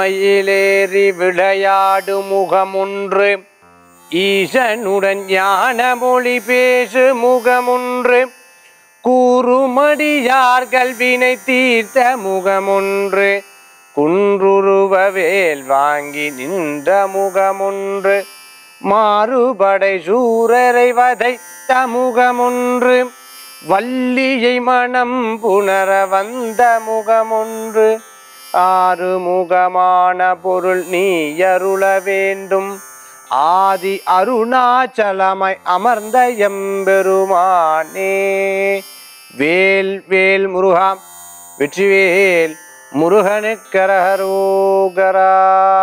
மயிலேறி விளையாடு முகமொன்று ஈசனுடன் ஞான மொழி பேசு முகமொன்று கூறுமடியார்கள் வினை தீர்த்த முகமொன்று குன்றுருவ வேல் வாங்கி நின்ற முகமொன்று மாறுபடை சூரரை வதைத்த முகமொன்று வள்ளியை மனம் புணர வந்த முகமொன்று ஆறு முகமான பொருள் நீ அருள வேண்டும் ஆதி அருணாச்சலமாய் அமர்ந்த எம்பெருமானே வேல் வேல் முருகா வெற்றிவேல் முருகனுக்கரகரோகரா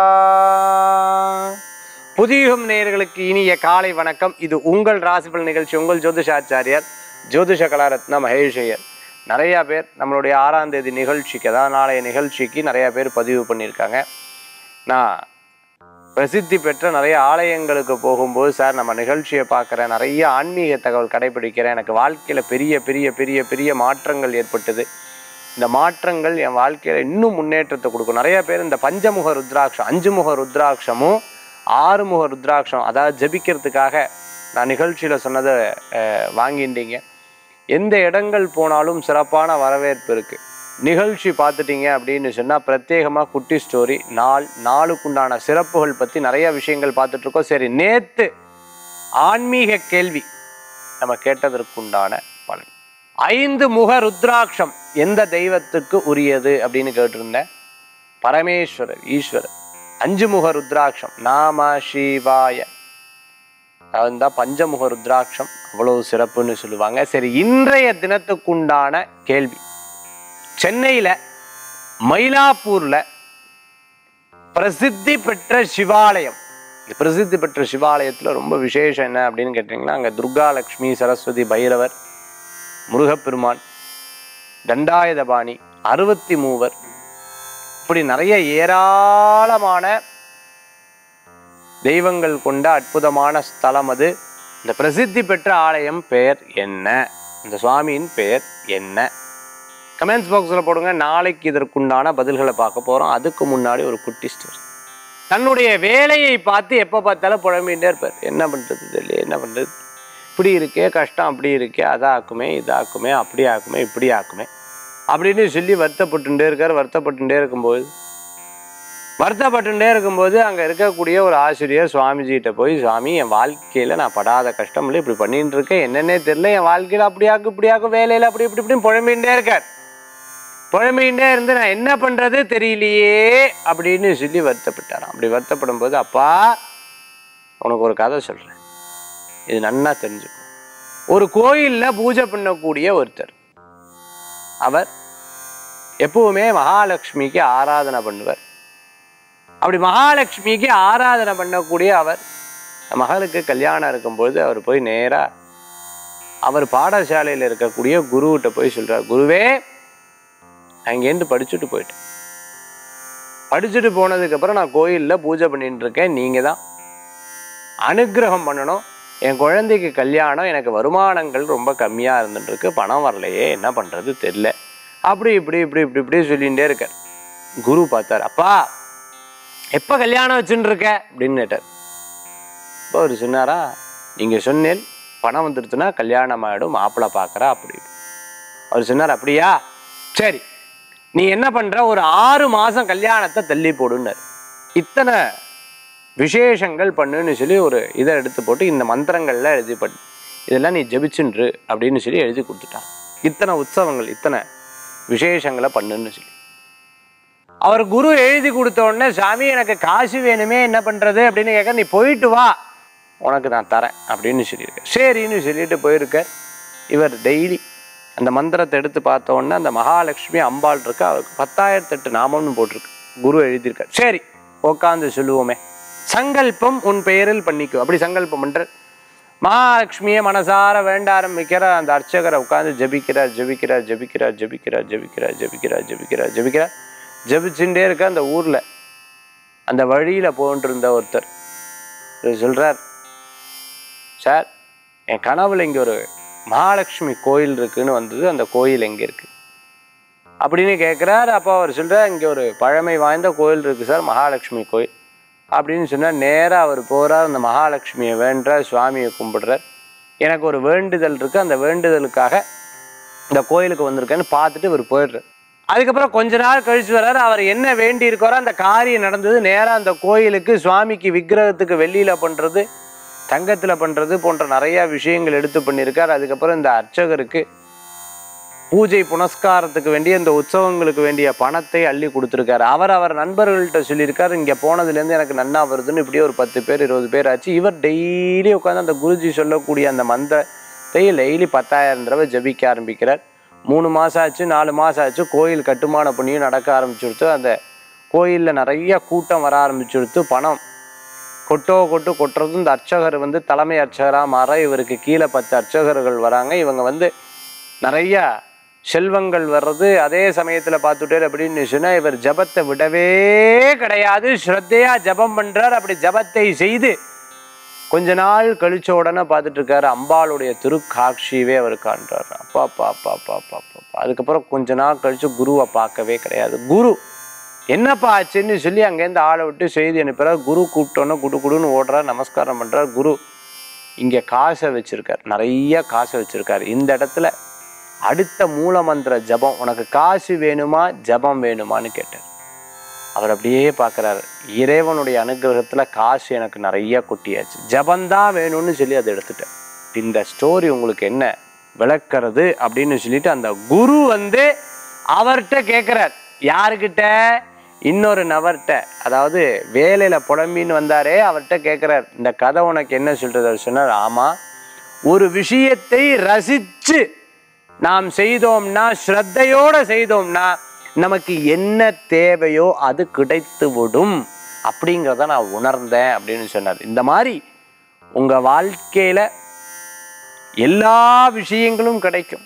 புதியுகம் நேயர்களுக்கு இனிய காலை வணக்கம் இது உங்கள் ராசிபல் நிகழ்ச்சி உங்கள் ஜோதிஷாச்சாரியார் ஜோதிஷ கலாரத்ன மகேஷையர் நிறைய பேர் நம்மளுடைய ஆறாம் தேதி நிகழ்ச்சிக்கு அதாவது நாளைய நிகழ்ச்சிக்கு நிறைய பேர் பதிவு பண்ணியிருக்காங்க நான் பிரசித்தி பெற்ற நிறைய ஆலயங்களுக்கு போகும்போது சார் நம்ம நிகழ்ச்சியை பார்க்குறேன் நிறைய ஆன்மீக தகவல் கடைபிடிக்கிறேன் எனக்கு வாழ்க்கையில் பெரிய பெரிய பெரிய பெரிய மாற்றங்கள் ஏற்பட்டது இந்த மாற்றங்கள் என் வாழ்க்கையில் இன்னும் முன்னேற்றத்தை கொடுக்கும் நிறைய பேர் இந்த பஞ்சமுக ருத்ராட்சம் அஞ்சு முக ருத்ராட்சமும் ஆறு முக ருத்ராட்சம் அதாவது ஜபிக்கிறதுக்காக நான் நிகழ்ச்சியில் சொன்னதை அஹ், வாங்கிட்டீங்க எந்த இடங்கள் போனாலும் சிறப்பான வரவேற்பு இருக்குது நிகழ்ச்சி பார்த்துட்டீங்க அப்படின்னு சொன்னால் பிரத்யேகமாக குட்டி ஸ்டோரி நாள் நாளுக்குண்டான சிறப்புகள் பற்றி நிறைய விஷயங்கள் பார்த்துட்ருக்கோம் சரி நேற்று ஆன்மீக கேள்வி நம்ம கேட்டதற்குண்டான பலன் ஐந்து முக ருத்ராட்சம் எந்த தெய்வத்துக்கு உரியது அப்படின்னு கேட்டிருந்தேன் பரமேஸ்வரர் ஈஸ்வரர் அஞ்சு முக ருத்ராட்சம் நாம சிவாய அதுதான் பஞ்சமுக ருத்ராட்சம் அவ்வளவு சிறப்புன்னு சொல்லுவாங்க சரி இன்றைய தினத்துக்குண்டான கேள்வி சென்னையில் மயிலாப்பூரில் பிரசித்தி பெற்ற சிவாலயம் இந்த பிரசித்தி பெற்ற சிவாலயத்தில் ரொம்ப விசேஷம் என்ன அப்படின்னு கேட்டிங்கன்னா அங்கே துர்கா லக்ஷ்மி சரஸ்வதி பைரவர் முருகப்பெருமான் தண்டாயுதபாணி அறுபத்தி மூவர் இப்படி நிறைய ஏராளமான தெய்வங்கள் கொண்ட அற்புதமான ஸ்தலம் அது இந்த பிரசித்தி பெற்ற ஆலயம் பெயர் என்ன இந்த சுவாமியின் பெயர் என்ன கமெண்ட்ஸ் பாக்ஸில் போடுங்க நாளைக்கு இதற்குண்டான பதில்களை பார்க்க போகிறோம் அதுக்கு முன்னாடி ஒரு குட்டி ஸ்டோரி தன்னுடைய வேலையை பார்த்து எப்போ பார்த்தாலும் புழம்பிகிட்டே இருப்பார் என்ன பண்ணுறது தெரியல என்ன பண்ணுறது இப்படி இருக்கே கஷ்டம் அப்படி இருக்கே அதாக்குமே இதாக்குமே அப்படி ஆக்குமே இப்படி ஆக்குமே அப்படின்னு சொல்லி வருத்தப்பட்டுட்டே இருக்கார் வருத்தப்பட்டுட்டே இருக்கும்போது வருத்தப்பட்டுட்டே இருக்கும்போது அங்கே இருக்கக்கூடிய ஒரு ஆசிரியர் சுவாமிஜிகிட்ட போய் சுவாமி என் வாழ்க்கையில் நான் படாத கஷ்டம் இல்லை இப்படி பண்ணிட்டு இருக்கேன் என்னன்னே தெரியல என் வாழ்க்கையில் அப்படியாக்கு இப்படியாக்கு வேலையில் அப்படி இப்படி இப்படின்னு புழம்பிகிட்டே இருக்கார் புழம்பிகிட்டே இருந்து நான் என்ன பண்ணுறது தெரியலையே அப்படின்னு சொல்லி வருத்தப்பட்டாராம் அப்படி வருத்தப்படும் போது அப்பா உனக்கு ஒரு கதை சொல்கிறேன் இது நன்னா தெரிஞ்சுக்கணும் ஒரு கோயிலில் பூஜை பண்ணக்கூடிய ஒருத்தர் அவர் எப்பவுமே மகாலட்சுமிக்கு ஆராதனை பண்ணுவார் அப்படி மகாலட்சுமிக்கு ஆராதனை பண்ணக்கூடிய அவர் மகளுக்கு கல்யாணம் இருக்கும்பொழுது அவர் போய் நேராக அவர் பாடசாலையில் இருக்கக்கூடிய குருகிட்ட போய் சொல்றார் குருவே நான் இங்கேருந்து படிச்சுட்டு போயிட்டேன் படிச்சுட்டு போனதுக்கப்புறம் நான் கோயிலில் பூஜை பண்ணிட்டு இருக்கேன் நீங்கள் தான் அனுக்கிரகம் பண்ணணும் என் குழந்தைக்கு கல்யாணம் எனக்கு வருமானங்கள் ரொம்ப கம்மியாக இருந்துட்டு இருக்கு பணம் வரலையே என்ன பண்ணுறது தெரில அப்படி இப்படி இப்படி இப்படி இப்படி சொல்லிகிட்டே இருக்கார் குரு பார்த்தார் அப்பா எப்போ கல்யாணம் வச்சுட்டு இருக்க அப்படின்னு கேட்டார் இப்போ அவர் சொன்னாரா நீங்கள் சொன்னேன் பணம் வந்துடுச்சுன்னா கல்யாணம் ஆகிடும் மாப்பிள்ளை பார்க்குறா அப்படி அவர் சொன்னார் அப்படியா சரி நீ என்ன பண்ணுற ஒரு ஆறு மாதம் கல்யாணத்தை தள்ளி போடுன்னார் இத்தனை விசேஷங்கள் பண்ணுன்னு சொல்லி ஒரு இதை எடுத்து போட்டு இந்த மந்திரங்கள்லாம் எழுதி பண்ணு இதெல்லாம் நீ ஜெபிச்சுன்று அப்படின்னு சொல்லி எழுதி கொடுத்துட்டான் இத்தனை உற்சவங்கள் இத்தனை விசேஷங்களை பண்ணுன்னு சொல்லி அவர் குரு எழுதி கொடுத்த உடனே சாமி எனக்கு காசு வேணுமே என்ன பண்றது அப்படின்னு கேட்க நீ போயிட்டு வா உனக்கு நான் தரேன் அப்படின்னு சொல்லியிருக்க சரின்னு சொல்லிட்டு போயிருக்க இவர் டெய்லி அந்த மந்திரத்தை எடுத்து பார்த்த உடனே அந்த மகாலட்சுமி அம்பாள் இருக்கு அவருக்கு பத்தாயிரத்தெட்டு நாமம்னு போட்டிருக்கு குரு எழுதியிருக்கார் சரி உட்காந்து சொல்லுவோமே சங்கல்பம் உன் பெயரில் பண்ணிக்கோ அப்படி சங்கல்பம் பண்ற மகாலட்சுமியை மனசார வேண்ட ஆரம்பிக்கிற அந்த அர்ச்சகரை உட்காந்து ஜபிக்கிறார் ஜபிக்கிறார் ஜபிக்கிறார் ஜபிக்கிறார் ஜபிக்கிறார் ஜபிக்கிறார் ஜபிக்கிறார் ஜபிக்கிறார் ஜபிச்சுட்டே இருக்க அந்த ஊர்ல அந்த வழியில போன்ட்டு இருந்த ஒருத்தர் இவர் சொல்றார் சார் என் கனவுல இங்க ஒரு மகாலட்சுமி கோயில் இருக்குன்னு வந்தது அந்த கோயில் எங்க இருக்கு அப்படின்னு கேட்குறார் அப்போ அவர் சொல்கிறார் இங்கே ஒரு பழமை வாய்ந்த கோயில் இருக்குது சார் மகாலட்சுமி கோயில் அப்படின்னு சொன்னால் நேராக அவர் போகிறார் அந்த மகாலட்சுமியை வேண்டுறார் சுவாமியை கும்பிடுறார் எனக்கு ஒரு வேண்டுதல் இருக்குது அந்த வேண்டுதலுக்காக இந்த கோயிலுக்கு வந்திருக்கேன்னு பார்த்துட்டு இவர் போயிடுறார் அதுக்கப்புறம் கொஞ்ச நாள் கழிச்சு வர்றாரு அவர் என்ன வேண்டி இருக்காரோ அந்த காரியம் நடந்தது நேராக அந்த கோயிலுக்கு சுவாமிக்கு விக்கிரகத்துக்கு வெள்ளியில் பண்ணுறது தங்கத்தில் பண்ணுறது போன்ற நிறையா விஷயங்கள் எடுத்து பண்ணியிருக்கார் அதுக்கப்புறம் இந்த அர்ச்சகருக்கு பூஜை புனஸ்காரத்துக்கு வேண்டிய இந்த உற்சவங்களுக்கு வேண்டிய பணத்தை அள்ளி கொடுத்துருக்காரு அவர் அவர் நண்பர்கள்ட்ட சொல்லியிருக்காரு இங்கே போனதுலேருந்து எனக்கு நன்னா வருதுன்னு இப்படியே ஒரு பத்து பேர் இருபது பேர் ஆச்சு இவர் டெய்லி உட்காந்து அந்த குருஜி சொல்லக்கூடிய அந்த மந்திரத்தை டெய்லி பத்தாயிரம் தடவை ஜபிக்க ஆரம்பிக்கிறார் மூணு மாதம் ஆச்சு நாலு மாதம் ஆச்சு கோயில் கட்டுமான பணியும் நடக்க ஆரம்பிச்சுடுத்து அந்த கோயிலில் நிறைய கூட்டம் வர ஆரம்பிச்சுடுத்து பணம் கொட்டோ கொட்டு கொட்டுறது இந்த அர்ச்சகர் வந்து தலைமை அர்ச்சகராக மாற இவருக்கு கீழே பத்து அர்ச்சகர்கள் வராங்க இவங்க வந்து நிறைய செல்வங்கள் வர்றது அதே சமயத்தில் பார்த்துட்டே அப்படின்னு சொன்னால் இவர் ஜபத்தை விடவே கிடையாது ஸ்ரத்தையா ஜபம் பண்ணுறார் அப்படி ஜபத்தை செய்து கொஞ்ச நாள் கழிச்ச உடனே பார்த்துட்டு இருக்காரு அம்பாளுடைய திருக்காட்சியவே அவர் காண்றாரு அப்பா அப்பா அப்பா அப்பா அப்பா அப்பா அப்பா. அதுக்கப்புறம் கொஞ்ச நாள் கழிச்சு குருவை பார்க்கவே கிடையாது குரு என்னப்பா ஆச்சுன்னு சொல்லி அங்கேருந்து ஆளை விட்டு செய்தி அனுப்புறார் குரு கூப்பிட்டோன்னே குடு குடுன்னு ஓடுறார் நமஸ்காரம் பண்றார் குரு இங்கே காசை வச்சிருக்கார் நிறைய காசை வச்சிருக்காரு இந்த இடத்துல அடுத்த மூலமந்திர ஜபம் உனக்கு காசு வேணுமா ஜபம் வேணுமான்னு கேட்டார் அவர் அப்படியே பார்க்குறாரு இறைவனுடைய அனுகிரகத்தில் காசு எனக்கு நிறைய கொட்டியாச்சு ஜபந்தான் வேணும்னு சொல்லி அதை எடுத்துட்டேன் இந்த ஸ்டோரி உங்களுக்கு என்ன விளக்குறது அப்படின்னு சொல்லிட்டு அந்த குரு வந்து அவர்கிட்ட கேட்குறார் யாருக்கிட்ட இன்னொரு நபர்கிட்ட அதாவது வேலையில் புலம்பின்னு வந்தாரே அவர்கிட்ட கேட்குறார் இந்த கதை உனக்கு என்ன சொல்றது அவர் சொன்னார் ஆமாம் ஒரு விஷயத்தை ரசித்து நாம் செய்தோம்னா ஸ்ரத்தையோட செய்தோம்னா நமக்கு என்ன தேவையோ அது கிடைத்து விடும் அப்படிங்கிறத நான் உணர்ந்தேன் அப்படின்னு சொன்னார் இந்த மாதிரி உங்க வாழ்க்கையில எல்லா விஷயங்களும் கிடைக்கும்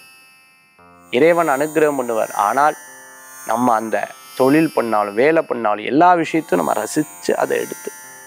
இறைவன் அனுகிரகம் பண்ணுவார் ஆனால் நம்ம அந்த தொழில் பண்ணாலும் வேலை பண்ணாலும் எல்லா விஷயத்தையும் நம்ம ரசித்து அதை எடுத்து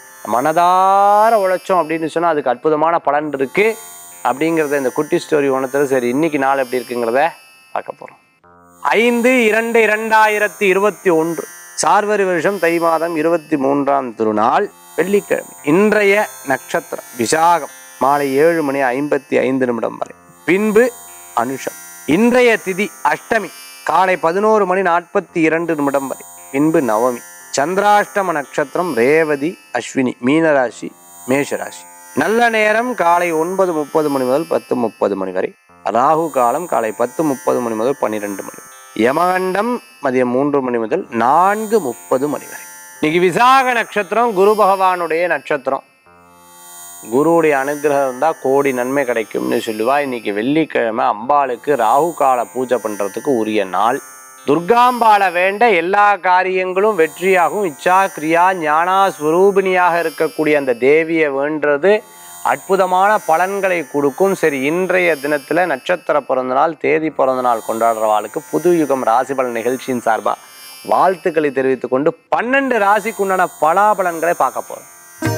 மனதார உழைச்சோம் அப்படின்னு சொன்னால் அதுக்கு அற்புதமான பலன் இருக்கு அப்படிங்கிறத இந்த குட்டி ஸ்டோரி உணர்த்தது சரி இன்னைக்கு நாள் எப்படி இருக்குங்கிறத பார்க்க போகிறோம் ஐந்து இரண்டு இரண்டாயிரத்தி இருபத்தி ஒன்று சார்வரி வருஷம் தை மாதம் இருபத்தி மூன்றாம் திருநாள் வெள்ளிக்கிழமை இன்றைய நட்சத்திரம் விசாகம் மாலை ஏழு மணி ஐம்பத்தி ஐந்து நிமிடம் வரை பின்பு அனுஷம் இன்றைய திதி அஷ்டமி காலை பதினோரு மணி நாற்பத்தி இரண்டு நிமிடம் வரை பின்பு நவமி சந்திராஷ்டம நட்சத்திரம் ரேவதி அஸ்வினி மீனராசி மேஷராசி நல்ல நேரம் காலை ஒன்பது முப்பது மணி முதல் பத்து முப்பது மணி வரை ராகு காலம் காலை பத்து முப்பது மணி முதல் பன்னிரெண்டு மணி வரை யமகண்டம் மதியம் மூன்று மணி முதல் நான்கு முப்பது மணி வரை இன்னைக்கு விசாக நட்சத்திரம் குரு பகவானுடைய நட்சத்திரம் குருவுடைய அனுகிரகம் இருந்தால் கோடி நன்மை கிடைக்கும்னு சொல்லுவா இன்னைக்கு வெள்ளிக்கிழமை அம்பாளுக்கு ராகு கால பூஜை பண்ணுறதுக்கு உரிய நாள் துர்காம்பாளை வேண்ட எல்லா காரியங்களும் வெற்றியாகும் இச்சா கிரியா ஞானா ஸ்வரூபிணியாக இருக்கக்கூடிய அந்த தேவியை வேண்டது அற்புதமான பலன்களை கொடுக்கும் சரி இன்றைய தினத்தில் நட்சத்திர பிறந்த நாள் தேதி பிறந்த நாள் கொண்டாடுறவாளுக்கு புது யுகம் ராசி பலன் நிகழ்ச்சியின் சார்பாக வாழ்த்துக்களை தெரிவித்துக் கொண்டு பன்னெண்டு ராசிக்கு உண்டான பலாபலன்களை பார்க்க போறோம்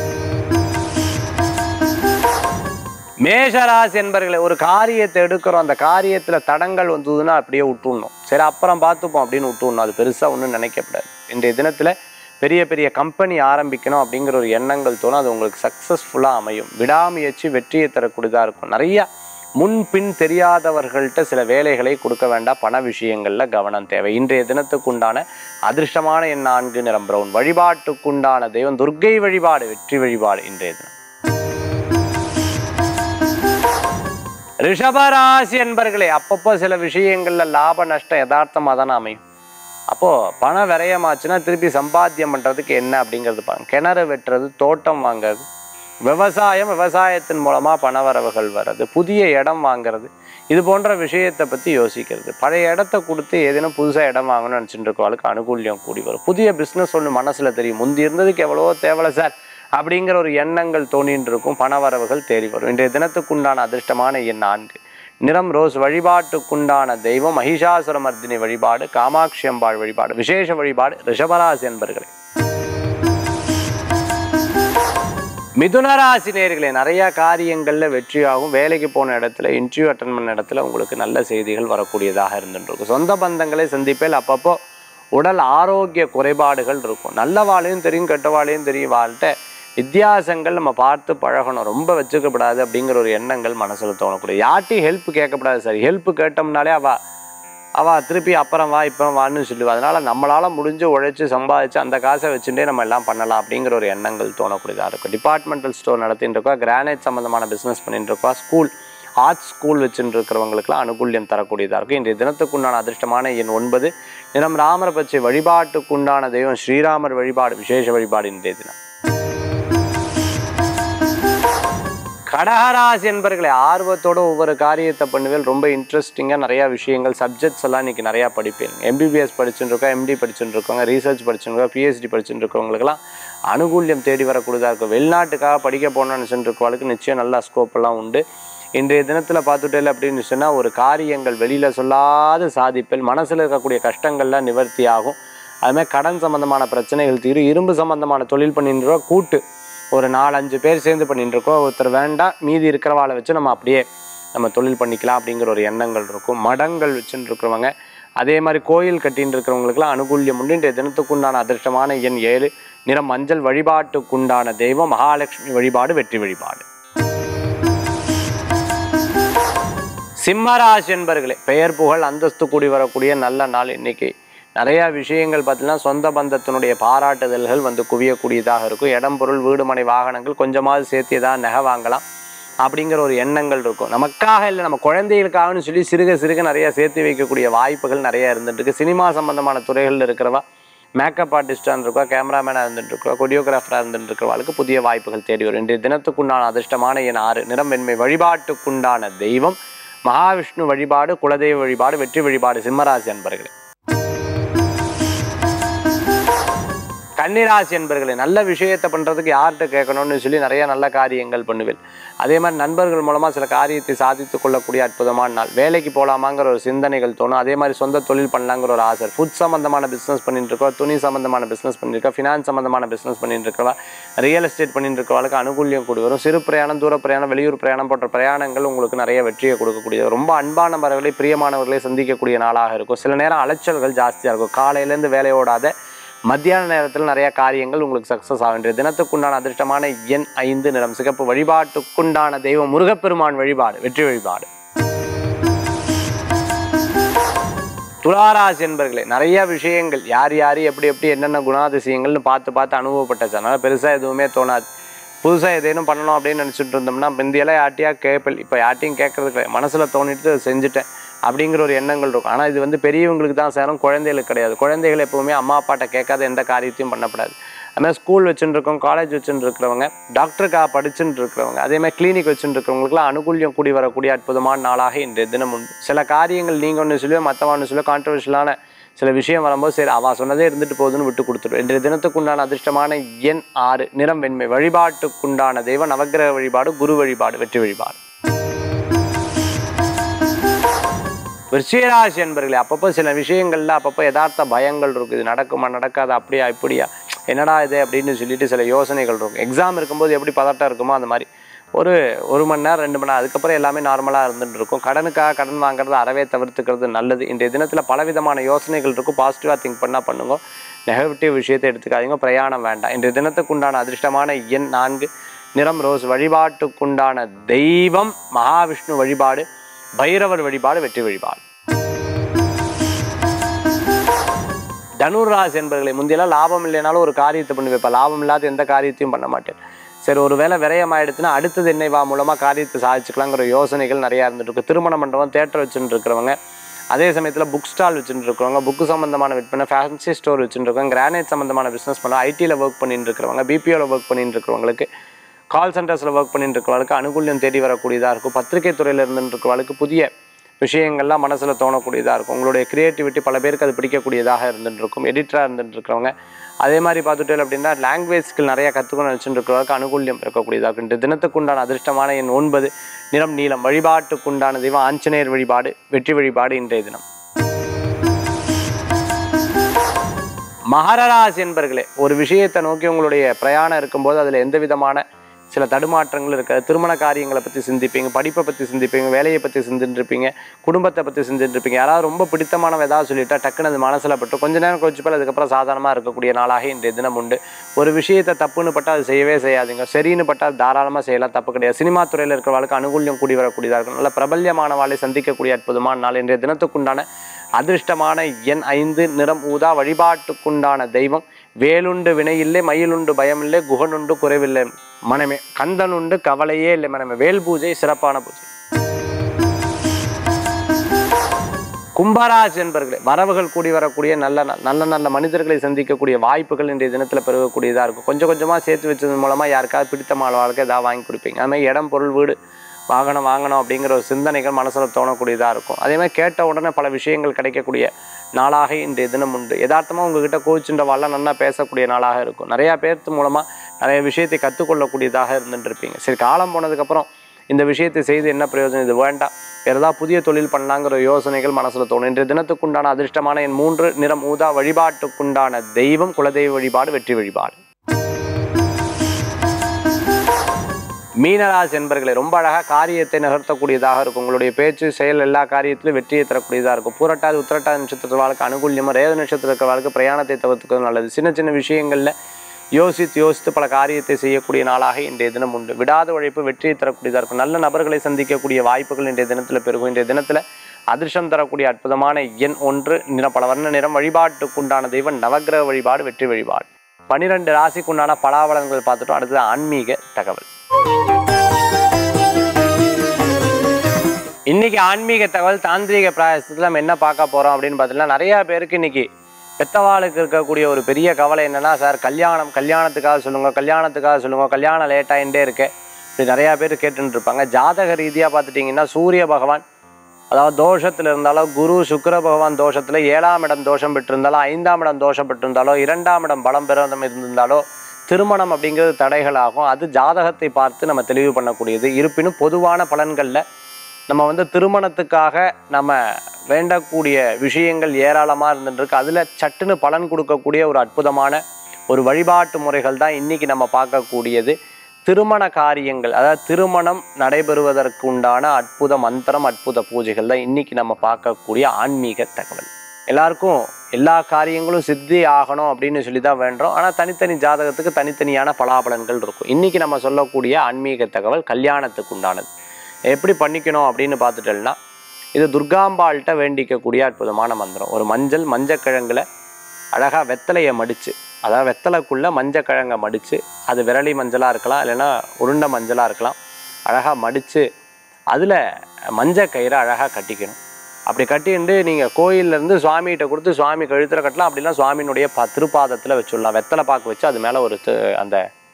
மேஷராசி என்பர்களை ஒரு காரியத்தை எடுக்கிறோம் அந்த காரியத்தில் தடங்கள் வந்ததுன்னா அப்படியே விட்டுடணும் சரி அப்புறம் பார்த்துப்போம் அப்படின்னு விட்டுடணும் அது பெருசாக ஒன்றும் நினைக்கப்படாது இன்றைய தினத்தில் பெரிய பெரிய கம்பெனி ஆரம்பிக்கணும் அப்படிங்கிற ஒரு எண்ணங்கள் தோணும் அது உங்களுக்கு சக்ஸஸ்ஃபுல்லாக அமையும் விடாமுயற்சி வெற்றியை தரக்கூடியதாக இருக்கும் நிறையா முன் பின் தெரியாதவர்கள்ட்ட சில வேலைகளை கொடுக்க வேண்டாம் பண விஷயங்களில் கவனம் தேவை இன்றைய தினத்துக்குண்டான அதிர்ஷ்டமான எண் நான்கு நிறம் பிரவுன் வழிபாட்டுக்குண்டான தெய்வம் துர்க்கை வழிபாடு வெற்றி வழிபாடு இன்றைய தினம் ரிஷபராசி என்பர்களே அப்பப்போ சில விஷயங்கள்ல லாப நஷ்டம் யதார்த்தமாக தானே அமையும் அப்போது பணம் விரயமாச்சுன்னா திருப்பி சம்பாத்தியம் பண்ணுறதுக்கு என்ன அப்படிங்கிறது பாருங்க கிணறு வெட்டுறது தோட்டம் வாங்குறது விவசாயம் விவசாயத்தின் மூலமாக பணவரவுகள் வர்றது புதிய இடம் வாங்குறது இது போன்ற விஷயத்தை பற்றி யோசிக்கிறது பழைய இடத்த கொடுத்து ஏதேனும் புதுசாக இடம் வாங்கணும்னு நினச்சிட்டு இருக்கவளுக்கு அனுகூல்யம் கூடி வரும் புதிய பிஸ்னஸ் ஒன்று மனசில் தெரியும் முந்தி இருந்ததுக்கு எவ்வளவோ தேவலை சார் அப்படிங்கிற ஒரு எண்ணங்கள் தோணின்னு இருக்கும் பணவரவுகள் தேடி வரும் இன்றைய தினத்துக்குண்டான அதிர்ஷ்டமான எண் நான்கு நிறம் ரோஸ் வழிபாட்டுக்குண்டான தெய்வம் மகிஷாசுரமர்தினி வழிபாடு காமாட்சி அம்பாள் வழிபாடு விசேஷ வழிபாடு ரிஷபராசி என்பர்களே மிதுன ராசி நேயர்களே நிறைய காரியங்களில் வெற்றியாகும் வேலைக்கு போன இடத்துல இன்டர்வியூ அட்டன் பண்ண இடத்துல உங்களுக்கு நல்ல செய்திகள் வரக்கூடியதாக இருந்துருக்கும் சொந்த பந்தங்களை சந்திப்பேல் அப்பப்போ உடல் ஆரோக்கிய குறைபாடுகள் இருக்கும் நல்ல வாழையும் தெரியும் கெட்ட வாழையும் தெரியும் வாழ்கிட்ட வித்தியாசங்கள் நம்ம பார்த்து பழகணும் ரொம்ப வச்சுக்கப்படாது அப்படிங்கிற ஒரு எண்ணங்கள் மனசில் தோணக்கூடிய யார்ட்டையும் ஹெல்ப் கேட்கக்கூடாது சரி ஹெல்ப் கேட்டோம்னாலே அவ அவ திருப்பி அப்புறம் வா இப்போ வான்னு சொல்லுவா அதனால நம்மளால முடிஞ்சு உழைச்சி சம்பாதிச்சு அந்த காசை வச்சுட்டே நம்ம எல்லாம் பண்ணலாம் அப்படிங்கிற ஒரு எண்ணங்கள் தோணக்கூடியதாக இருக்கும் டிபார்ட்மெண்டல் ஸ்டோர் நடத்திட்டு இருக்கோம் கிரானைட் சம்மந்தமான பிஸ்னஸ் பண்ணிட்டு இருக்கோம் ஸ்கூல் ஆர்ட்ஸ் ஸ்கூல் வச்சுட்டு இருக்கிறவங்களுக்குலாம் அனுகூல்யம் தரக்கூடியதாக இருக்கும் இன்றைய தினத்துக்குண்டான அதிர்ஷ்டமான எண் ஒன்பது தினம் ராமர் பச்சை வழிபாட்டுக்குண்டான தெய்வம் ஸ்ரீராமர் வழிபாடு விசேஷ வழிபாடு இன்றைய தினம் கடகராசி என்பர்களை ஆர்வத்தோட ஒவ்வொரு காரியத்தை பண்ணுவேன் ரொம்ப இன்ட்ரெஸ்டிங்காக நிறையா விஷயங்கள் சப்ஜெக்ட்ஸ் எல்லாம் இன்றைக்கி நிறையா படிப்பேன் எம்பிபிஎஸ் படிச்சுட்டு இருக்கோம் எம்டி படிச்சுட்டு இருக்கவங்க ரீசர்ச் படிச்சுட்டு இருக்கோம் பிஹெச்டி படிச்சுட்டு இருக்கவங்களுக்குலாம் அனுகூல்யம் தேடி வரக்கூடியதாக இருக்கும் வெளிநாட்டுக்காக படிக்க போகணும்னு நினச்சிட்டு இருக்கவங்களுக்கு நிச்சயம் நல்ல ஸ்கோப் எல்லாம் உண்டு இன்றைய தினத்தில் பார்த்துட்டேன் அப்படின்னு சொன்னால் ஒரு காரியங்கள் வெளியில் சொல்லாத சாதிப்பில் மனசில் இருக்கக்கூடிய கஷ்டங்கள்லாம் நிவர்த்தி ஆகும் அதுமாதிரி கடன் சம்பந்தமான பிரச்சனைகள் தீரும் இரும்பு சம்பந்தமான தொழில் பண்ணிட்டு கூட்டு ஒரு நாலஞ்சு பேர் சேர்ந்து பண்ணிட்டு இருக்கோம் ஒருத்தர் வேண்டாம் மீதி இருக்கிறவாளை வச்சு நம்ம அப்படியே நம்ம தொழில் பண்ணிக்கலாம் அப்படிங்கிற ஒரு எண்ணங்கள் இருக்கும் மடங்கள் வச்சுட்டு இருக்கிறவங்க அதே மாதிரி கோயில் கட்டின்னு இருக்கிறவங்களுக்குலாம் அனுகூல்யம் உண்டு இன்றைய தினத்துக்குண்டான அதிர்ஷ்டமான எண் ஏழு நிறம் மஞ்சள் வழிபாட்டுக்குண்டான தெய்வம் மகாலட்சுமி வழிபாடு வெற்றி வழிபாடு சிம்மராசி என்பர்களே பெயர் புகழ் அந்தஸ்து கூடி வரக்கூடிய நல்ல நாள் இன்னைக்கு நிறையா விஷயங்கள் பார்த்தீங்கன்னா சொந்த பந்தத்தினுடைய பாராட்டுதல்கள் வந்து குவியக்கூடியதாக இருக்கும் இடம் பொருள் வீடு மனை வாகனங்கள் கொஞ்சமாவது சேர்த்து ஏதாவது நகை வாங்கலாம் அப்படிங்கிற ஒரு எண்ணங்கள் இருக்கும் நமக்காக இல்லை நம்ம குழந்தைகளுக்காகன்னு சொல்லி சிறுக சிறுக நிறைய சேர்த்து வைக்கக்கூடிய வாய்ப்புகள் நிறைய இருந்துட்டு இருக்கு சினிமா சம்பந்தமான துறைகளில் இருக்கிறவா மேக்கப் ஆர்டிஸ்டாக இருக்கா கேமராமேனாக இருந்துட்டு இருக்கா கொரியோகிராஃபராக இருந்துட்டு இருக்கிறவளுக்கு புதிய வாய்ப்புகள் தேடி வரும் இன்றைய தினத்துக்குண்டான அதிர்ஷ்டமான என் ஆறு நிறம் வெண்மை வழிபாட்டுக்குண்டான தெய்வம் மகாவிஷ்ணு வழிபாடு குலதெய்வ வழிபாடு வெற்றி வழிபாடு சிம்மராசி அன்பர்களே கன்னிராசி என்பர்களே நல்ல விஷயத்தை பண்ணுறதுக்கு யார்கிட்ட கேட்கணும்னு சொல்லி நிறைய நல்ல காரியங்கள் பண்ணுவேன் அதே மாதிரி நண்பர்கள் மூலமாக சில காரியத்தை சாதித்து கொள்ளக்கூடிய அற்புதமான நாள் வேலைக்கு போகலாமாங்கிற ஒரு சிந்தனைகள் தோணும் அதே மாதிரி சொந்த தொழில் பண்ணலாங்கிற ஒரு ஆசை ஃபுட் சம்மந்தமான பிஸ்னஸ் பண்ணிட்டு இருக்கோம் துணி சம்மந்தமான பிஸ்னஸ் பண்ணிட்டு இருக்கோம் ஃபினான்ஸ் சம்மந்தமான பிஸ்னஸ் பண்ணிட்டு இருக்கவா ரியல் எஸ்டேட் பண்ணிட்டு இருக்கவளுக்கு அனுகூல்யம் கூடி வரும் சிறு பிரயாணம் தூர பிரயாணம் வெளியூர் பிரயாணம் போன்ற பிரயாணங்கள் உங்களுக்கு நிறைய வெற்றியை கொடுக்கக்கூடியது ரொம்ப அன்பானவர்களை பிரியமானவர்களை சந்திக்கக்கூடிய நாளாக இருக்கும் சில நேரம் அலைச்சல்கள் ஜாஸ்தியாக இருக்கும் காலையிலேருந்து வேலையோடாத மத்தியான நேரத்தில் நிறைய காரியங்கள் உங்களுக்கு சக்ஸஸ் ஆக வேண்டிய தினத்துக்குண்டான அதிர்ஷ்டமான எண் ஐந்து நிறம் சிகப்பு வழிபாட்டுக்குண்டான தெய்வம் முருகப்பெருமான் வழிபாடு வெற்றி வழிபாடு துளாராசி என்பர்களே நிறைய விஷயங்கள் யார் யார் எப்படி எப்படி என்னென்ன குணாதிசயங்கள்னு பார்த்து பார்த்து அனுபவப்பட்டாச்சு அதனால் பெருசாக எதுவுமே தோணாது புதுசாக ஏதேனும் பண்ணணும் அப்படின்னு நினச்சிட்டு இருந்தோம்னா முந்தியெல்லாம் யார்ட்டையா கேட்பல் இப்போ யார்ட்டையும் கேட்கறது கிடையாது மனசில் தோணிட்டு செஞ்சுட்டேன் அப்படிங்கிற ஒரு எண்ணங்கள் இருக்கும் ஆனால் இது வந்து பெரியவங்களுக்கு தான் சேரும் குழந்தைகளுக்கு கிடையாது குழந்தைகள் எப்பவுமே அம்மா அப்பாட்ட கேட்காத எந்த காரியத்தையும் பண்ணக்கூடாது அதுமாதிரி ஸ்கூல் வச்சுட்டு இருக்கோம் காலேஜ் வச்சுட்டு இருக்கிறவங்க டாக்டருக்காக படிச்சுட்டு இருக்கிறவங்க அதே மாதிரி கிளினிக் வச்சுட்டு இருக்கிறவங்களுக்குலாம் அனுகூல்யம் கூடி வரக்கூடிய அற்புதமான நாளாக இன்றைய தினம் உண்டு சில காரியங்கள் நீங்கள் ஒன்று சொல்லுவோ மற்றவன்னு சொல்லுவோ கான்ட்ரவர்ஷியலான சில விஷயம் வரும்போது சரி அவ சொன்னதே இருந்துட்டு போகுதுன்னு விட்டு கொடுத்துரும் இன்றைய தினத்துக்குண்டான அதிர்ஷ்டமான எண் ஆறு நிறம் வெண்மை வழிபாட்டுக்குண்டான தெய்வம் நவக்கிரக வழிபாடு குரு வழிபாடு வெற்றி வழிபாடு விருச்சிகராசி என்பர்களே அப்பப்போ சில விஷயங்கள்ல அப்பப்போ யதார்த்த பயங்கள் இருக்குது நடக்குமா நடக்காதா அப்படியா இப்படியா என்னடா இது அப்படின்னு சொல்லிட்டு சில யோசனைகள் இருக்கும் எக்ஸாம் இருக்கும்போது எப்படி பதட்டம் இருக்குமோ அந்த மாதிரி ஒரு ஒரு மணி நேரம் ரெண்டு மணி நேரம் அதுக்கப்புறம் எல்லாமே நார்மலாக இருந்துட்டு இருக்கும் கடனுக்காக கடன் வாங்குறது அறவே தவிர்த்துக்கிறது நல்லது இன்றைய தினத்தில் பலவிதமான யோசனைகள் இருக்கும் பாசிட்டிவாக திங்க் பண்ணால் பண்ணுங்க நெகட்டிவ் விஷயத்தை எடுத்துக்காதீங்க பிரயாணம் வேண்டாம் இன்றைய தினத்துக்குண்டான அதிர்ஷ்டமான எண் நான்கு நிறம் ரோஸ் வழிபாட்டுக்குண்டான தெய்வம் மகாவிஷ்ணு வழிபாடு பைரவர் வழிபாடு வெற்றி வழிபாடு தனுராசி என்பர்களை முந்தையெல்லாம் லாபம் இல்லைனாலும் ஒரு காரியத்தை பண்ணி வைப்பேன் லாபம் இல்லாத எந்த காரியத்தையும் பண்ண மாட்டேன் சரி ஒரு வேளை விரயம் ஆயிடுச்சுன்னா அடுத்தது என்னை வா மூலமாக காரியத்தை சாதிச்சுக்கலாங்கிற யோசனைகள் நிறையா இருந்துட்டு இருக்கு திருமண மண்டபம் தேட்டர் வச்சுட்டு இருக்கிறவங்க அதே சமயத்தில் புக் ஸ்டால் வச்சுட்டு இருக்கிறவங்க புக்கு சம்மந்தமான விற்பனை ஃபேன்சி ஸ்டோர் வச்சுட்டு இருக்கவங்க கிரானைட் சம்மந்தமான பிஸ்னஸ் பண்ண ஐடியில் ஒர்க் பண்ணிட்டு இருக்கிறவங்க பிபிஓவில் ஒர்க் பண்ணிட்டு இருக்கிறவங்களுக்கு கால் சென்டர்ஸில் ஒர்க் பண்ணிட்டு இருக்கிறவங்களுக்கு அனுகூல்யம் தேடி வரக்கூடியதாக இருக்கும் பத்திரிகை துறையில் இருந்துட்டு இருக்கிறவங்களுக்கு புதிய விஷயங்கள்லாம் மனசில் தோணக்கூடியதாக இருக்கும் உங்களுடைய கிரியேட்டிவிட்டி பல பேருக்கு அது பிடிக்கக்கூடியதாக இருந்துட்டு இருக்கும் எடிட்டராக இருந்துட்டு இருக்கிறவங்க அதே மாதிரி பார்த்துட்டேன் அப்படின்னா லாங்குவேஜ் ஸ்கில் நிறைய கற்றுக்கணும் நினச்சிட்டு இருக்கிறவங்களுக்கு அனுகூல்யம் இருக்கக்கூடியதாக இருக்கும் இன்று தினத்துக்குண்டான அதிர்ஷ்டமான எண் ஒன்பது நிறம் நீளம் வழிபாட்டுக்குண்டான தெய்வம் ஆஞ்சநேயர் வழிபாடு வெற்றி வழிபாடு இன்றைய தினம் மகர ராசி என்பர்களே ஒரு விஷயத்தை நோக்கி உங்களுடைய பிரயாணம் இருக்கும்போது அதில் எந்த விதமான சில தடுமாற்றங்கள் இருக்காது திருமண காரியங்களை பற்றி சிந்திப்பீங்க படிப்பை பற்றி சிந்திப்பீங்க வேலையை பற்றி சிந்திட்டு இருப்பீங்க குடும்பத்தை பற்றி சிந்திட்டு இருப்பீங்க யாராவது ரொம்ப பிடித்தமானவ ஏதாவது சொல்லிட்டா டக்குன்னு அது மனசில் பட்டு கொஞ்ச நேரம் கழிச்சு போல் அதுக்கப்புறம் சாதாரணமாக இருக்கக்கூடிய நாளாக இன்றைய தினம் உண்டு ஒரு விஷயத்தை தப்புன்னு பட்டால் அது செய்யவே செய்யாதுங்க சரின்னு பட்டால் தாராளமாக செய்யலாம் தப்பு கிடையாது சினிமா துறையில் இருக்கிறவளுக்கு அனுகூல்யம் கூடி வரக்கூடியதாக இருக்கும் நல்ல பிரபல்யமானவாளை சந்திக்கக்கூடிய அற்புதமான நாள் இன்றைய தினத்துக்குண்டான அதிர்ஷ்டமான எண் ஐந்து நிறம் ஊதா வழிபாட்டுக்குண்டான தெய்வம் வேலுண்டு வினையில்லை மயிலுண்டு பயமில்லை குகனுண்டு குறைவில்லை மனமே கந்தனுண்டு கவலையே இல்லை மனமே வேல் பூஜை சிறப்பான பூஜை கும்பராசி என்பர்களே வரவுகள் கூடி வரக்கூடிய நல்ல ந- நல்ல நல்ல மனிதர்களை சந்திக்கக்கூடிய வாய்ப்புகள் இன்றைய தினத்தில் பெருகக்கூடியதாக இருக்கும் கொஞ்சம் கொஞ்சமாக சேர்த்து வச்சது மூலமாக யாருக்காவது பிடித்தமான வாழ்க்கை ஏதாவது வாங்கி கொடுப்பீங்க அது மாதிரி இடம் பொருள் வீடு வாங்கணும் வாங்கணும் அப்படிங்கிற ஒரு சிந்தனைகள் மனசில் தோணக்கூடியதாக இருக்கும் அதே மாதிரி கேட்ட உடனே பல விஷயங்கள் கிடைக்கக்கூடிய நாளாக இன்றைய தினம் உண்டு யதார்த்தமாக உங்ககிட்ட கோச்சுன்ற வாழ நல்லா பேசக்கூடிய நாளாக இருக்கும் நிறையா பேர்த்து மூலமாக நிறைய விஷயத்தை கற்றுக்கொள்ளக்கூடியதாக இருந்துட்டு இருப்பீங்க சரி காலம் போனதுக்கப்புறம் இந்த விஷயத்தை செய்து என்ன பிரயோஜனம் இது வேண்டாம் வேறு ஏதாவது புதிய தொழில் பண்ணலாங்கிற யோசனைகள் மனசில் தோணும் இன்றைய தினத்துக்குண்டான அதிர்ஷ்டமான என் மூன்று நிறம் ஊதா வழிபாட்டுக்குண்டான தெய்வம் குலதெய்வ வழிபாடு வெற்றி வழிபாடு மீனராசி என்பர்களை ரொம்ப அழகாக காரியத்தை நகர்த்தக்கூடியதாக இருக்கும் உங்களுடைய பேச்சு செயல் எல்லா காரியத்திலும் வெற்றியை தரக்கூடியதாக இருக்கும் பூரட்டாதி உத்திரட்டாதி நட்சத்திர வாழ்க்கை அனுகூல்யமாக ரேத நட்சத்திர இருக்கிற வாழ்க்கை பிரயாணத்தை தவிர்த்துக்கிறது நல்லது சின்ன சின்ன விஷயங்களில் யோசித்து யோசித்து பல காரியத்தை செய்யக்கூடிய நாளாக இன்றைய தினம் உண்டு விடாத உழைப்பு வெற்றியை தரக்கூடியதாக இருக்கும் நல்ல நபர்களை சந்திக்கக்கூடிய வாய்ப்புகள் இன்றைய தினத்தில் பெருகும் இன்றைய தினத்தில் அதிர்ஷ்டம் தரக்கூடிய அற்புதமான எண் ஒன்று நிற பல வர்ண நிறம் வழிபாட்டுக்குண்டான தெய்வம் நவக்கிரக வழிபாடு வெற்றி வழிபாடு பனிரெண்டு ராசிக்குண்டான பலாபலன்கள் பார்த்துட்டோம் அடுத்தது ஆன்மீக தகவல் இன்னைக்கு ஆன்மீக தகவல் தாந்திரீக பிராயசத்தில் நம்ம என்ன பார்க்க போறோம் அப்படின்னு பார்த்தீங்கன்னா நிறைய பேருக்கு இன்னைக்கு பெத்தவாளுக்கு இருக்கக்கூடிய ஒரு பெரிய கவலை என்னன்னா சார் கல்யாணம் கல்யாணத்துக்காக சொல்லுங்க கல்யாணத்துக்காக சொல்லுங்க கல்யாணம் லேட் ஆகிட்டே இருக்கு இப்படி நிறைய பேர் கேட்டுட்டு இருப்பாங்க ஜாதக ரீதியாக பார்த்துட்டிங்கன்னா சூரிய பகவான் அதாவது தோஷத்தில் இருந்தாலோ குரு சுக்கிர பகவான் தோஷத்தில் ஏழாம் இடம் தோஷம் பெற்றிருந்தாலோ ஐந்தாம் இடம் தோஷம் பெற்றிருந்தாலோ இரண்டாம் இடம் பலம் பெறாதம் இருந்திருந்தாலோ திருமணம் அப்படிங்கிறது தடைகளாகும் அது ஜாதகத்தை பார்த்து நம்ம தெளிவு பண்ணக்கூடியது இருப்பினும் பொதுவான பலன்களில் நம்ம வந்து திருமணத்துக்காக நம்ம வேண்டக்கூடிய விஷயங்கள் ஏராளமாக இருந்துருக்கு அதில் சட்டுன்னு பலன் கொடுக்கக்கூடிய ஒரு அற்புதமான ஒரு வழிபாட்டு முறைகள் தான் இன்றைக்கி நம்ம பார்க்கக்கூடியது திருமண காரியங்கள் அதாவது திருமணம் நடைபெறுவதற்கு உண்டான அற்புத மந்திரம் அற்புத பூஜைகள் தான் இன்றைக்கி நம்ம பார்க்கக்கூடிய ஆன்மீக தகவல் எல்லாருக்கும் எல்லா காரியங்களும் சித்தி ஆகணும் அப்படின்னு சொல்லி தான் வேண்டுறோம் ஆனால் தனித்தனி ஜாதகத்துக்கு தனித்தனியான பலாபலன்கள் இருக்கும் இன்றைக்கி நம்ம சொல்லக்கூடிய ஆன்மீக தகவல் கல்யாணத்துக்கு உண்டானது எப்படி பண்ணிக்கணும் அப்படின்னு பார்த்துட்டோம்னா இது துர்காம்பாள்கிட்ட வேண்டிக்கக்கூடிய அற்புதமான மந்திரம் ஒரு மஞ்சள் மஞ்சக்கிழங்குல அழகாக வெத்தலையை மடித்து அதாவது வெத்தலைக்குள்ளே மஞ்சக்கிழங்கை மடித்து அது விரலி மஞ்சளாக இருக்கலாம் இல்லைன்னா உருண்டை மஞ்சளாக இருக்கலாம் அழகாக மடித்து அதில் மஞ்சள் கயிறை அழகாக கட்டிக்கணும் அப்படி கட்டிட்டு நீங்கள் கோயில்லேருந்து சுவாமிகிட்ட கொடுத்து சுவாமி கழுத்தில் கட்டலாம் அப்படின்னா சுவாமியினுடைய ப திருப்பாதத்தில் வச்சுடலாம் வெத்தலை பாக்கு வச்சு அது மேலே ஒரு தி- அந்த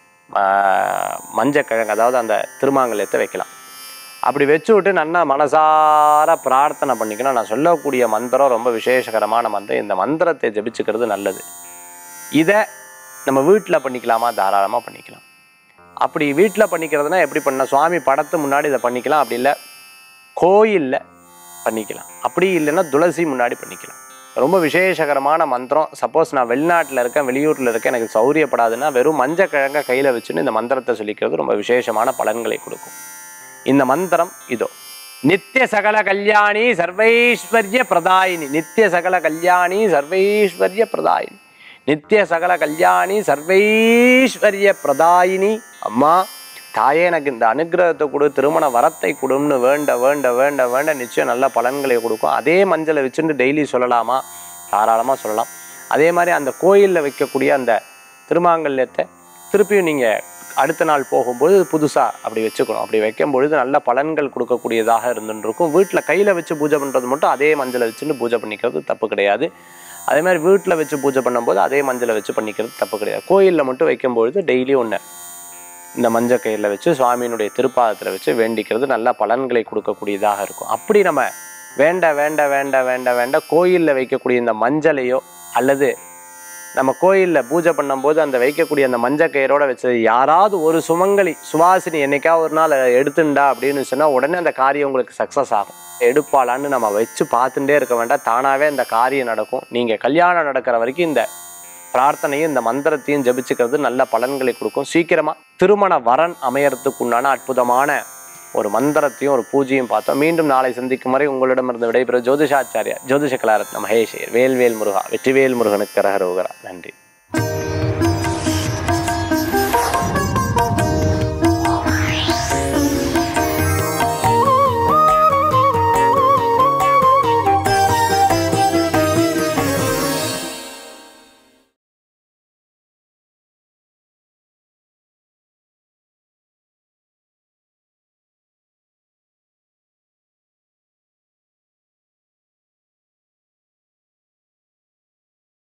மஞ்சக்கிழங்கு அதாவது அந்த திருமாங்கல்யத்தை வைக்கலாம் அப்படி வச்சு விட்டு நல்லா மனசார பிரார்த்தனை பண்ணிக்கணும் நான் சொல்லக்கூடிய மந்திரம் ரொம்ப விசேஷகரமான மந்திரம் இந்த மந்திரத்தை ஜெபிச்சுக்கிறது நல்லது இதை நம்ம வீட்டில் பண்ணிக்கலாமா தாராளமாக பண்ணிக்கலாம் அப்படி வீட்டில் பண்ணிக்கிறதுனா எப்படி பண்ண சுவாமி படத்து முன்னாடி இதை பண்ணிக்கலாம் அப்படி இல்லை கோயிலில் பண்ணிக்கலாம் அப்படி இல்லைன்னா துளசி முன்னாடி பண்ணிக்கலாம் ரொம்ப விசேஷகரமான மந்திரம் சப்போஸ் நான் வெளிநாட்டில் இருக்கேன் வெளியூரில் இருக்கேன் எனக்கு சௌரியப்படாதுன்னா வெறும் மஞ்சள் கிழங்க கையில் வச்சுன்னு இந்த மந்திரத்தை சொல்லிக்கிறது ரொம்ப விசேஷமான பலன்களை கொடுக்கும் இந்த மந்திரம் இதோ நித்திய சகல கல்யாணி சர்வைஸ்வர்ய பிரதாயினி நித்திய சகல கல்யாணி சர்வைஸ்வர்ய பிரதாயினி நித்திய சகல கல்யாணி சர்வைஸ்வர்ய பிரதாயினி அம்மா தாயே எனக்கு இந்த அனுகிரகத்தை கொடு திருமண வரத்தை கொடுன்னு வேண்ட வேண்ட வேண்ட வேண்ட நிச்சயம் நல்ல பலன்களை கொடுக்கும் அதே மஞ்சளை வச்சுட்டு டெய்லி சொல்லலாமா தாராளமாக சொல்லலாம் அதே மாதிரி அந்த கோயிலில் வைக்கக்கூடிய அந்த திருமாங்கல்யத்தை திருப்பியும் நீங்கள் அடுத்த நாள் போகும்போது புதுசாக அப்படி வச்சுக்கணும் அப்படி வைக்கும் பொழுது நல்ல பலன்கள் கொடுக்கக்கூடியதாக இருந்துட்டு இருக்கும் வீட்டில் கையில் வச்சு பூஜை பண்ணுறது மட்டும் அதே மஞ்சளை வச்சுட்டு பூஜை பண்ணிக்கிறது தப்பு கிடையாது அதே மாதிரி வீட்டில் வச்சு பூஜை பண்ணும்போது அதே மஞ்சளை வச்சு பண்ணிக்கிறது தப்பு கிடையாது கோயிலில் மட்டும் வைக்கும்பொழுது டெய்லி ஒன்று இந்த மஞ்சள் கயிறில் வச்சு சுவாமியினுடைய திருப்பாதத்தில் வச்சு வேண்டிக்கிறது நல்ல பலன்களை கொடுக்கக்கூடியதாக இருக்கும் அப்படி நம்ம வேண்ட வேண்ட வேண்ட வேண்ட வேண்ட கோயிலில் வைக்கக்கூடிய இந்த மஞ்சளையோ அல்லது நம்ம கோயிலில் பூஜை பண்ணும்போது அந்த வைக்கக்கூடிய அந்த மஞ்சள் கயிறோட வச்சது யாராவது ஒரு சுமங்கலி சுவாசினி என்னைக்காவது ஒரு நாள் எடுத்துண்டா அப்படின்னு சொன்னால் உடனே அந்த காரியம் உங்களுக்கு சக்ஸஸ் ஆகும் எடுப்பாளான்னு நம்ம வச்சு பார்த்துட்டே இருக்க வேண்டாம் தானாகவே இந்த காரியம் நடக்கும் நீங்கள் கல்யாணம் நடக்கிற வரைக்கும் இந்த பிரார்த்தனையும் இந்த மந்திரத்தையும் ஜபிச்சுக்கிறது நல்ல பலன்களை கொடுக்கும் சீக்கிரமா திருமண வரன் அமையறதுக்கு உண்டான அற்புதமான ஒரு மந்திரத்தையும் ஒரு பூஜையும் பார்த்தோம் மீண்டும் நாளை சந்திக்கும் வரை உங்களிடமிருந்து விடைபெறும் ஜோதிஷாச்சாரியா ஜோதிஷ கலாரத்ன மகேஷ் வேல்வேல் முருகா வெற்றிவேல் முருகனுக்கு கரகரோகரா நன்றி